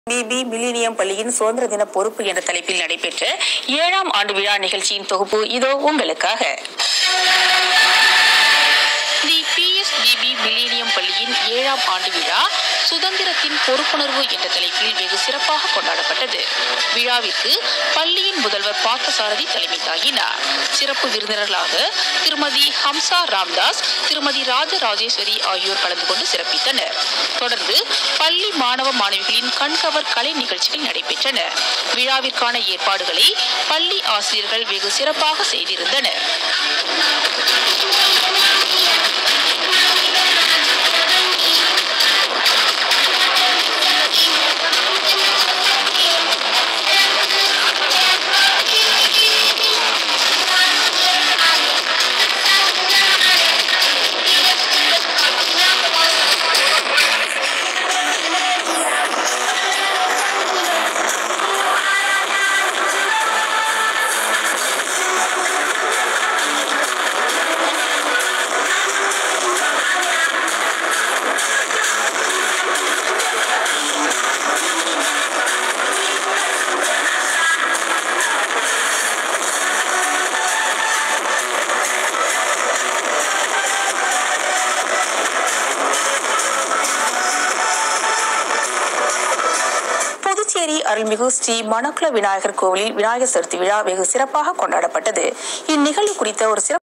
BP millennium பள்ளியின் சுதந்திர தின பொறுப்பு என்ற தலைப்பில் நடைபெற்ற ஏழாம் ஆண்டு விழா நிகழ்ச்சியின் தொகுப்பு இதோ உங்களுக்காக தி பிஎஸ்பிபி மில்லேனியம் பள்ளியின் ஏழாம் ஆண்டு விழா சுதந்திரத்தின் பொறுப்புணர்வு என்ற தலைப்பில் வெகு சிறப்பாக கொண்டாடப்பட்டது விழாவிற்கு பள்ளியின் முதல்வர் பார்த்தசாரதி தலைமை தாங்கினார் சிறப்பு விருந்தினர்களாக திருமதி ஹம்சா ராம்தாஸ் திருமதி ராஜராஜேஸ்வரி ஆகியோர் கலந்து கொண்டு சிறப்பித்தனர் தொடர்ந்து பள்ளி மாணவ மாணவிகளின் கண்கவர் கலை நிகழ்ச்சிகள் நடைபெற்றன விழாவிற்கான ஏற்பாடுகளை பள்ளி ஆசிரியர்கள் வெகு சிறப்பாக செய்திருந்தனர் புதுச்சேரி அருள்மிகு ஸ்ரீ மணக்குள விநாயகர் கோவிலில் விநாயகர் சதுர்த்தி விழா வெகு சிறப்பாக கொண்டாடப்பட்டது இந்நிகழ்வு குறித்த ஒரு சிறப்பு